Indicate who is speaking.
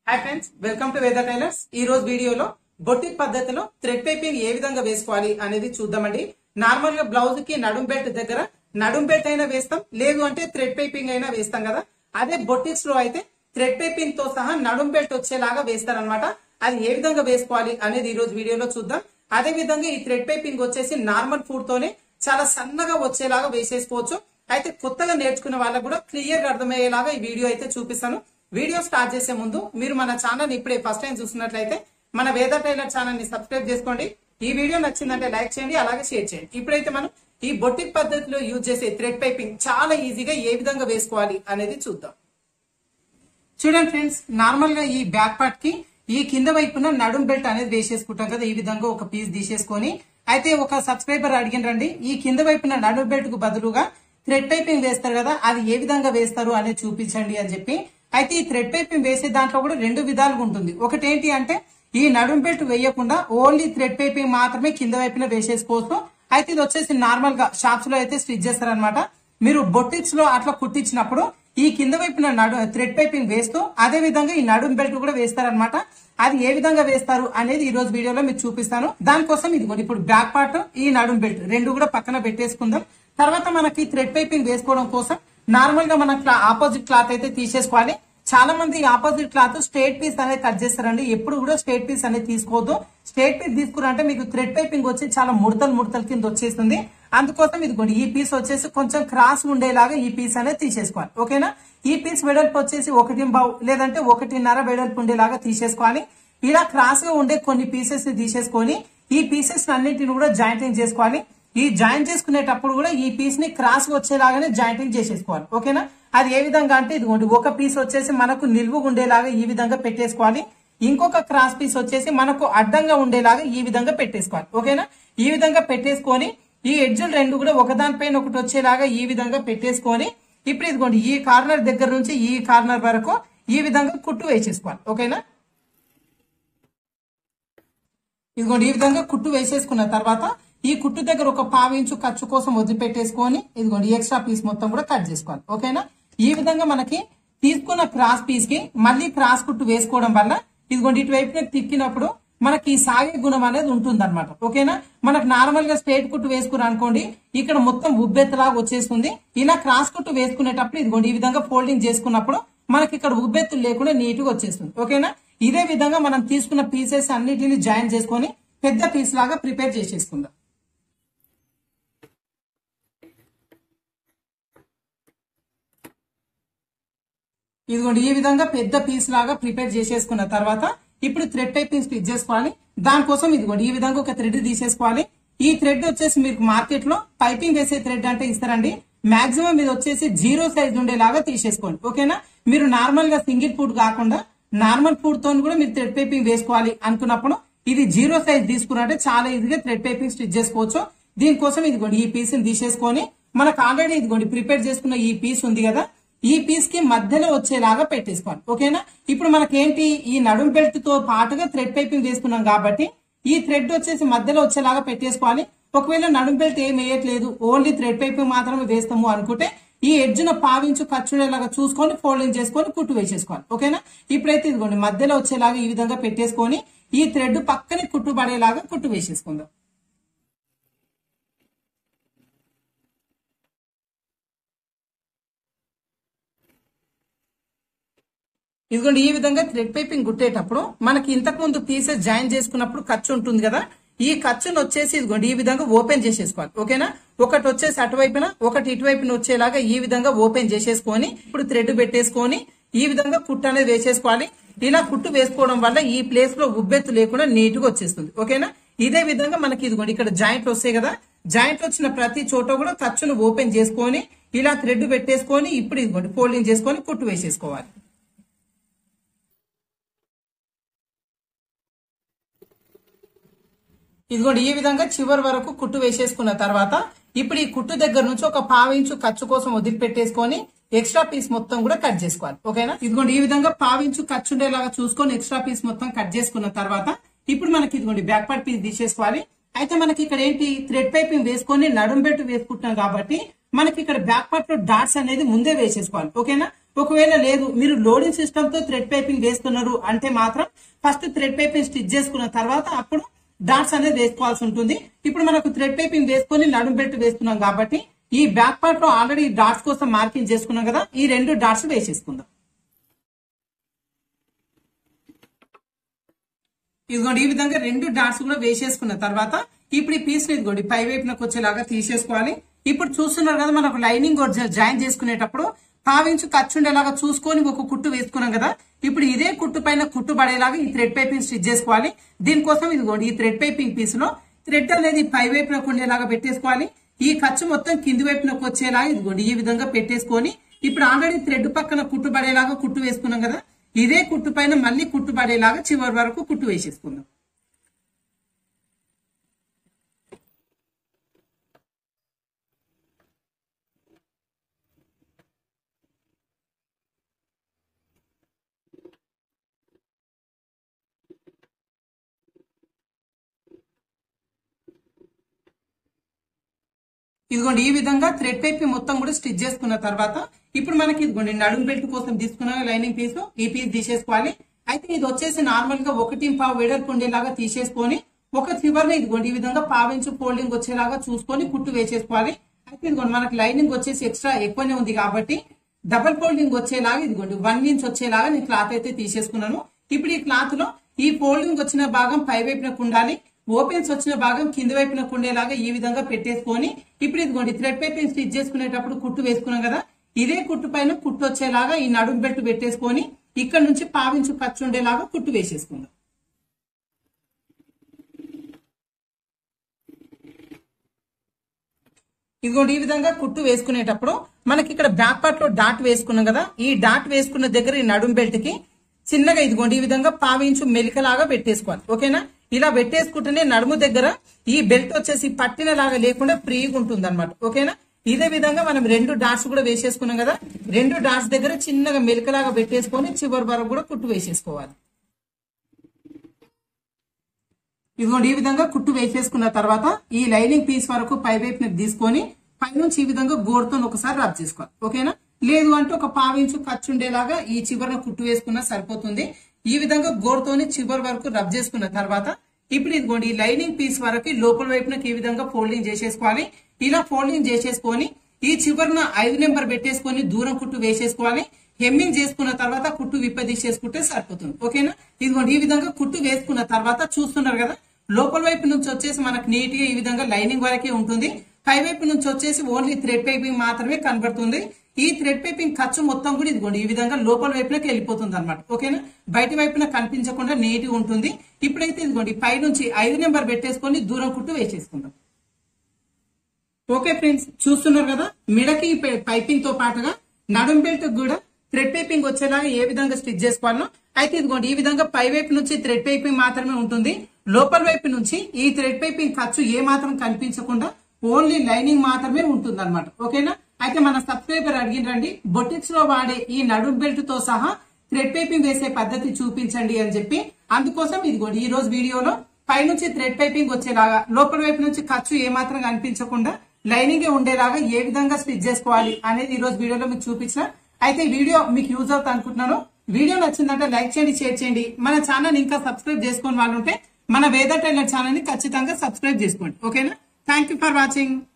Speaker 1: hi friends welcome to Veda tailors ఈ రోజు వీడియోలో బొటిక్ పద్ధతిలో థ్రెడ్ పైపింగ్ ఏ విధంగా వేసుకోవాలి అనేది చూద్దామండి నార్మల్ గా బ్లౌజ్ కి నడుం బెల్ట్ దగ్గర నడుం బెల్ట్ అయినా వేస్తాం లేదు అంటే థ్రెడ్ పైపింగ్ అయినా వేస్తాం కదా అదే బొటిక్స్ లో అయితే థ్రెడ్ పైపింగ్ తో సహా నడుం బెల్ట్ వచ్చేలాగా వేస్తారనమాట అది ఏ విధంగా వేసుకోవాలి అనేది ఈ రోజు వీడియోలో చూద్దాం అదే విధంగా ఈ థ్రెడ్ పైపింగ్ వచ్చేసి నార్మల్ ఫుడ్ తోనే చాలా సన్నగా వచ్చేలాగా వేసేసుకోవచ్చు అయితే కొత్తగా నేర్చుకునే వాళ్ళకు కూడా క్లియర్ గా అర్థమయ్యేలాగా ఈ వీడియో అయితే చూపిస్తాను వీడియో స్టార్ట్ చేసే ముందు మీరు మన ఛానల్ ఇప్పుడే ఫస్ట్ టైం చూస్తున్నట్లయితే మన వేద టైలర్ ఛానల్ ని సబ్స్క్రైబ్ చేసుకోండి ఈ వీడియో నచ్చిందంటే లైక్ చేయండి అలాగే షేర్ చేయండి ఇప్పుడైతే మనం ఈ బొట్టిక్ పద్ధతిలో యూజ్ చేసే థ్రెడ్ పైపింగ్ చాలా ఈజీగా ఏ విధంగా వేసుకోవాలి అనేది చూద్దాం చూడండి ఫ్రెండ్స్ నార్మల్ గా ఈ బ్యాక్ పార్ట్ కి ఈ కింద వైపున నడుం బెల్ట్ అనేది వేసేసుకుంటాం కదా ఈ విధంగా ఒక పీస్ తీసేసుకొని అయితే ఒక సబ్స్క్రైబర్ అడిగినరండి ఈ కింద వైపున నడుం బెల్ట్ కు బదులుగా థ్రెడ్ పైపింగ్ వేస్తారు కదా అది ఏ విధంగా వేస్తారు అనేది చూపించండి అని చెప్పి అయితే ఈ థ్రెడ్ పైపింగ్ వేసే దాంట్లో కూడా రెండు విధాలుగా ఉంటుంది ఒకటి ఏంటి అంటే ఈ నడుం బెల్ట్ వేయకుండా ఓన్లీ థ్రెడ్ పైపింగ్ మాత్రమే కింద వైపున వేసేసుకోవచ్చు అయితే ఇది వచ్చేసి నార్మల్ గా షాప్స్ లో అయితే స్టిచ్ చేస్తారనమాట మీరు బొట్టిక్స్ లో అట్లా కుట్టించినప్పుడు ఈ కింద వైపున నడు థ్రెడ్ పైపింగ్ వేస్తూ అదే విధంగా ఈ నడుం బెల్ట్ కూడా వేస్తారనమాట అది ఏ విధంగా వేస్తారు అనేది ఈ రోజు వీడియోలో మీకు చూపిస్తాను దానికోసం ఇది కూడా ఇప్పుడు బ్యాక్ పార్ట్ ఈ నడుం బెల్ట్ రెండు కూడా పక్కన పెట్టేసుకుందాం తర్వాత మనకి థ్రెడ్ పైపింగ్ వేసుకోవడం కోసం నార్మల్ గా మన ఆపోజిట్ క్లాత్ అయితే తీసేసుకోవాలి చాలా మంది ఆపోజిట్ క్లాత్ స్ట్రేట్ పీస్ అనేది కట్ చేస్తారండి ఎప్పుడు కూడా స్ట్రేట్ పీస్ అనేది తీసుకోవద్దు స్ట్రేట్ పీస్ తీసుకురంటే మీకు థ్రెడ్ పైపింగ్ వచ్చి చాలా ముడతలు ముడతల కింద వచ్చేస్తుంది అందుకోసం ఇదిగోండి ఈ పీస్ వచ్చేసి కొంచెం క్రాస్ ఉండేలాగా ఈ పీస్ అనేది తీసేసుకోవాలి ఓకేనా ఈ పీస్ వెడల్పు వచ్చేసి ఒకటి బావు లేదంటే ఒకటిన్నర వెడల్పు ఉండేలాగా తీసేసుకోవాలి ఇలా క్రాస్ గా ఉండే కొన్ని పీసెస్ ని తీసేసుకొని ఈ పీసెస్ అన్నింటిని కూడా జాయింటింగ్ చేసుకోవాలి ఈ జాయింట్ చేసుకునేటప్పుడు కూడా ఈ పీస్ ని క్రాస్ వచ్చేలాగానే జాయింటింగ్ చేసేసుకోవాలి ఓకేనా అది ఏ విధంగా అంటే ఇదిగోండి ఒక పీస్ వచ్చేసి మనకు నిలువు ఉండేలాగా ఈ విధంగా పెట్టేసుకోవాలి ఇంకొక క్రాస్ పీస్ వచ్చేసి మనకు అడ్డంగా ఉండేలాగా ఈ విధంగా పెట్టేసుకోవాలి ఓకేనా ఈ విధంగా పెట్టేసుకొని ఈ ఎడ్జులు రెండు కూడా ఒకదానిపైన ఒకటి వచ్చేలాగా ఈ విధంగా పెట్టేసుకొని ఇప్పుడు ఇదిగోండి ఈ కార్నర్ దగ్గర నుంచి ఈ కార్నర్ వరకు ఈ విధంగా కుట్టు వేసేసుకోవాలి ఓకేనా ఇదిగోండి ఈ విధంగా కుట్టు వేసేసుకున్న తర్వాత ఈ కుట్టు దగ్గర ఒక పావు ఇంచు ఖర్చు కోసం వదిలిపెట్టేసుకొని ఇదిగోండి ఎక్స్ట్రా పీస్ మొత్తం కూడా కట్ చేసుకోవాలి ఓకేనా ఈ విధంగా మనకి తీసుకున్న క్రాస్ పీస్ కి మళ్ళీ క్రాస్ కుట్టు వేసుకోవడం వల్ల ఇదిగోండి ఇటువైపున తిక్కినప్పుడు మనకి ఈ సాగే గుణం అనేది ఉంటుంది అనమాట ఓకేనా మనకు నార్మల్ గా స్ట్రేట్ కుట్టు వేసుకుని అనుకోండి ఇక్కడ మొత్తం ఉబ్బెత్తలాగా వచ్చేస్తుంది ఇలా క్రాస్ కుట్టు వేసుకునేటప్పుడు ఇదిగోండి ఈ విధంగా ఫోల్డింగ్ చేసుకున్నప్పుడు మనకి ఇక్కడ ఉబ్బెత్తులు లేకుండా నీట్ గా వచ్చేస్తుంది ఓకేనా ఇదే విధంగా మనం తీసుకున్న పీసెస్ అన్నిటిని జాయిన్ చేసుకొని పెద్ద పీస్ లాగా ప్రిపేర్ చేసేసుకుందాం ఇదిగోండి ఈ విధంగా పెద్ద పీస్ లాగా ప్రిపేర్ చేసేసుకున్న తర్వాత ఇప్పుడు థ్రెడ్ పైపింగ్ స్టిచ్ చేసుకోవాలి దానికోసం ఇదిగోండి ఈ విధంగా ఒక థ్రెడ్ తీసేసుకోవాలి ఈ థ్రెడ్ వచ్చేసి మీకు మార్కెట్ లో పైపింగ్ వేసే థ్రెడ్ అంటే ఇస్తారండి మాక్సిమం ఇది వచ్చేసి జీరో సైజ్ ఉండేలాగా తీసేసుకోండి ఓకేనా మీరు నార్మల్ గా సింగిల్ ఫుడ్ కాకుండా నార్మల్ ఫుడ్ తో కూడా మీరు థ్రెడ్ పైపింగ్ వేసుకోవాలి అనుకున్నప్పుడు ఇది జీరో సైజ్ తీసుకున్నట్టే చాలా ఈజీగా థ్రెడ్ పైపింగ్ స్టిచ్ చేసుకోవచ్చు దీనికోసం ఇదిగోండి ఈ పీస్ ని తీసేసుకొని మనకు ఆల్రెడీ ఇదిగోండి ప్రిపేర్ చేసుకున్న ఈ పీస్ ఉంది కదా ఈ పీస్ కి మధ్యలో వచ్చేలాగా పెట్టేసుకోవాలి ఓకేనా ఇప్పుడు మనకేంటి ఈ నడుం బెల్ట్ తో పాటుగా థ్రెడ్ పైపింగ్ వేసుకున్నాం కాబట్టి ఈ థ్రెడ్ వచ్చేసి మధ్యలో వచ్చేలాగా పెట్టేసుకోవాలి ఒకవేళ నడుం బెల్ట్ ఏం వేయట్లేదు ఓన్లీ థ్రెడ్ పైపింగ్ మాత్రమే వేస్తాము అనుకుంటే ఈ ఎడ్జ్ను పావించు ఖర్చుడేలాగా చూసుకొని ఫోల్డింగ్ చేసుకొని కుట్టు వేసేసుకోవాలి ఓకేనా ఇప్పుడైతే ఇదిగోండి మధ్యలో వచ్చేలాగా ఈ విధంగా పెట్టేసుకొని ఈ థ్రెడ్ పక్కనే కుట్టు పడేలాగా కుట్టు వేసేసుకుందాం ఇదిగోండి ఈ విధంగా థ్రెడ్ పైపింగ్ గుట్టేటప్పుడు మనకి ఇంతకు ముందు పీసెస్ జాయిన్ చేసుకున్నప్పుడు ఖర్చు ఉంటుంది కదా ఈ ఖర్చును వచ్చేసి ఇదిగోండి ఈ విధంగా ఓపెన్ చేసేసుకోవాలి ఓకేనా ఒకటి వచ్చేసి అటువైపున ఒకటి ఇటువైపున వచ్చేలాగా ఈ విధంగా ఓపెన్ చేసేసుకొని ఇప్పుడు థ్రెడ్ పెట్టేసుకొని ఈ విధంగా కుట్టు అనేది వేసేసుకోవాలి ఇలా కుట్టు వేసుకోవడం వల్ల ఈ ప్లేస్ లో ఉబ్బెత్తు లేకుండా నీట్ గా వచ్చేస్తుంది ఓకేనా ఇదే విధంగా మనకి ఇదిగోండి ఇక్కడ జాయింట్లు వస్తాయి కదా జాయింట్ వచ్చిన ప్రతి చోట కూడా ఖర్చును ఓపెన్ చేసుకొని ఇలా థ్రెడ్ పెట్టేసుకొని ఇప్పుడు ఇదిగోండి ఫోల్డింగ్ చేసుకొని కుట్టు వేసేసుకోవాలి ఇదిగోండి ఈ విధంగా చివరి వరకు కుట్టు వేసేసుకున్న తర్వాత ఇప్పుడు ఈ కుట్టు దగ్గర నుంచి ఒక పావించు ఖర్చు కోసం వదిలిపెట్టేసుకొని ఎక్స్ట్రా పీస్ మొత్తం కూడా కట్ చేసుకోవాలి ఓకేనా ఇదిగోండి ఈ విధంగా పావించు ఖర్చు ఉండేలాగా చూసుకొని ఎక్స్ట్రా పీస్ మొత్తం కట్ చేసుకున్న తర్వాత ఇప్పుడు మనకి ఇదిగోండి బ్యాక్ పార్ట్ పీస్ తీసేసుకోవాలి అయితే మనకి ఇక్కడ ఏంటి థ్రెడ్ పైపింగ్ వేసుకొని నడుం బెట్టు వేసుకుంటున్నాం కాబట్టి మనకి ఇక్కడ బ్యాక్ పార్ట్ లో డాట్స్ అనేది ముందే వేసేసుకోవాలి ఓకేనా ఒకవేళ లేదు మీరు లోడింగ్ సిస్టమ్ తో థ్రెడ్ పైపింగ్ వేస్తున్నారు అంటే మాత్రం ఫస్ట్ థ్రెడ్ పైపింగ్ స్టిచ్ చేసుకున్న తర్వాత అప్పుడు డాట్స్ అనేది వేసుకోవాల్సి ఉంటుంది ఇప్పుడు మనకు థ్రెడ్ పైపింగ్ వేసుకొని నడుం బెల్ట్ వేస్తున్నాం కాబట్టి ఈ బ్యాక్ పార్ట్ లో ఆల్రెడీ డాట్స్ కోసం మార్కింగ్ చేసుకున్నాం కదా ఈ రెండు డాట్స్ వేసేసుకుందాం ఇదిగోండి ఈ విధంగా రెండు డాట్స్ కూడా వేసేసుకున్న తర్వాత ఇప్పుడు ఈ పీస్ ఇదిగోండి పై వైపునకు వచ్చేలాగా తీసేసుకోవాలి ఇప్పుడు చూస్తున్నారు కదా మనకు లైనింగ్ జాయిన్ చేసుకునేటప్పుడు పావించు ఖర్చు ఉండేలాగా చూసుకొని ఒక కుట్టు వేసుకున్నాం కదా ఇప్పుడు ఇదే కుట్టు పైన కుట్టు పడేలాగా ఈ థ్రెడ్ పైపింగ్ స్టిచ్ చేసుకోవాలి దీనికోసం ఇదిగోండి ఈ థ్రెడ్ పైపింగ్ పీస్ లో థ్రెడ్ అనేది పై వైపునకు ఉండేలాగా పెట్టేసుకోవాలి ఈ ఖర్చు మొత్తం కింది వైపునకు వచ్చేలాగా ఇదిగోండి ఈ విధంగా పెట్టేసుకొని ఇప్పుడు ఆల్రెడీ థ్రెడ్ పక్కన కుట్టు పడేలాగా కుట్టు వేసుకున్నాం కదా ఇదే కుట్టు పైన మళ్ళీ కుట్టు పడేలాగా చివరి వరకు కుట్టు వేసేసుకుందాం ఇదిగోండి ఈ విధంగా థ్రెడ్ పైప్ మొత్తం కూడా స్టిచ్ చేసుకున్న తర్వాత ఇప్పుడు మనకి ఇదిగోండి నడుము బెల్ట్ కోసం తీసుకున్న లైనింగ్ పీస్ ఈ పీస్ తీసేసుకోవాలి అయితే ఇది వచ్చేసి నార్మల్ గా ఒకటి పావు వెడల్పు ఉండేలాగా తీసేసుకొని ఒక చివరిని ఇదిగోండి ఈ విధంగా పావించు ఫోల్డింగ్ వచ్చేలాగా చూసుకొని కుట్టు వేసేసుకోవాలి అయితే ఇదిగోండి మనకి లైనింగ్ వచ్చేసి ఎక్స్ట్రా ఎక్కువనే ఉంది కాబట్టి డబల్ ఫోల్డింగ్ వచ్చేలాగా ఇదిగోండి వన్ ఇంచ్ వచ్చేలాగా నేను క్లాత్ అయితే తీసేసుకున్నాను ఇప్పుడు ఈ క్లాత్ లో ఈ ఫోల్డింగ్ వచ్చిన భాగం పై వైపునకు ఉండాలి ఓపెన్స్ వచ్చిన భాగం కింది వైపునకు ఉండేలాగా ఈ విధంగా పెట్టేసుకొని ఇప్పుడు ఇదిగోండి థ్రెడ్ పైపింగ్ స్టిచ్ చేసుకునేటప్పుడు కుట్టు వేసుకున్నాం కదా ఇదే కుట్టు పైన కుట్టు వచ్చేలాగా ఈ నడుము బెల్ట్ పెట్టేసుకొని ఇక్కడ నుంచి పావించు ఖర్చు ఉండేలాగా కుట్టు వేసేసుకుందాం ఇదిగోండి ఈ విధంగా కుట్టు వేసుకునేటప్పుడు మనకి ఇక్కడ బ్యాక్ పార్ట్ లో డాట్ వేసుకున్నాం కదా ఈ డాట్ వేసుకున్న దగ్గర ఈ నడుం బెల్ట్ కి చిన్నగా ఇదిగోండి ఈ విధంగా పావించు మెలికలాగా పెట్టేసుకోవాలి ఓకేనా ఇలా పెట్టేసుకుంటేనే నడుము దగ్గర ఈ బెల్ట్ వచ్చేసి పట్టినలాగా లేకుండా ఫ్రీగా ఉంటుంది అనమాట ఓకేనా ఇదే విధంగా మనం రెండు డాట్స్ కూడా వేసేసుకున్నాం కదా రెండు డాట్స్ దగ్గర చిన్నగా మెలికలాగా పెట్టేసుకొని చివరి వరకు కూడా కుట్టు వేసేసుకోవాలి ఇదిగోండి ఈ విధంగా కుట్టు వేసేసుకున్న తర్వాత ఈ లైనింగ్ పీస్ వరకు పై వైపున తీసుకొని పైనుంచి ఈ విధంగా గోడుతో ఒకసారి రబ్ చేసుకోవాలి ఓకేనా లేదు అంటే ఒక పావించు ఖర్చు ఉండేలాగా ఈ చివరన కుట్టు వేసుకున్నా సరిపోతుంది ఈ విధంగా గోడుతోని చివరి వరకు రబ్ చేసుకున్న తర్వాత ఇప్పుడు ఇదిగోండి ఈ లైనింగ్ పీస్ వరకు లోపల వైపునకి ఈ విధంగా ఫోల్డింగ్ చేసేసుకోవాలి ఇలా ఫోల్డింగ్ చేసేసుకొని ఈ చివరన ఐదు నెంబర్ పెట్టేసుకొని దూరం కుట్టు వేసేసుకోవాలి హెమ్మింగ్ చేసుకున్న తర్వాత కుట్టు విప్పదీసేసుకుంటే సరిపోతుంది ఓకేనా ఇదిగోండి ఈ విధంగా కుట్టు వేసుకున్న తర్వాత చూస్తున్నారు కదా లోపల వైపు నుంచి వచ్చేసి మనకు నీట్ గా ఈ విధంగా లైనింగ్ వరకే ఉంటుంది పై వైపు నుంచి వచ్చేసి ఓన్లీ థ్రెడ్ పైపింగ్ మాత్రమే కనబడుతుంది ఈ థ్రెడ్ పైపింగ్ ఖర్చు మొత్తం కూడా ఇదిగోండి ఈ విధంగా లోపల వైపునకి వెళ్ళిపోతుంది అనమాట ఓకేనా బయట వైపున కనిపించకుండా నీట్ గా ఉంటుంది ఇప్పుడైతే ఇదిగోండి పై నుంచి ఐదు నెంబర్ పెట్టేసుకొని దూరం కుట్టు వేసేసుకుందాం ఓకే ఫ్రెండ్స్ చూస్తున్నారు కదా మిడకి పైపింగ్ తో పాటుగా నడుం బెల్ట్ కూడా థ్రెడ్ పైపింగ్ వచ్చేలాగా ఏ విధంగా స్టిచ్ చేసుకోవాలో అయితే ఇదిగోండి ఈ విధంగా పై వైపు నుంచి థ్రెడ్ పైపింగ్ మాత్రమే ఉంటుంది లోపల వైపు నుంచి ఈ థ్రెడ్ పైపింగ్ ఖర్చు ఏ మాత్రం కనిపించకుండా ఓన్లీ లైనింగ్ మాత్రమే ఉంటుంది అనమాట ఓకేనా అయితే మన సబ్స్క్రైబర్ అడిగినండి బొటిక్స్ లో వాడే ఈ నడుం బెల్ట్ తో సహా థ్రెడ్ పైపింగ్ వేసే పద్ధతి చూపించండి అని చెప్పి అందుకోసం ఇదిగోండి ఈ రోజు వీడియోలో పైనుంచి థ్రెడ్ పైపింగ్ వచ్చేలాగా లోపల వైపు నుంచి ఖర్చు ఏ మాత్రం కనిపించకుండా లైనింగ్ ఉండేలాగా ఏ విధంగా స్టిచ్ చేసుకోవాలి అనేది ఈ రోజు వీడియోలో మీకు చూపించిన అయితే ఈ వీడియో మీకు యూజ్ అవుతా అనుకుంటున్నాను వీడియో నచ్చిందంటే లైక్ చేయండి షేర్ చేయండి మన ఛానల్ ఇంకా సబ్స్క్రైబ్ చేసుకుని వాళ్ళు ఉంటే మన వేద టైలర్ ఛానల్ ని ఖచ్చితంగా సబ్స్క్రైబ్ చేసుకోండి ఓకేనా థ్యాంక్ యూ ఫర్ వాచింగ్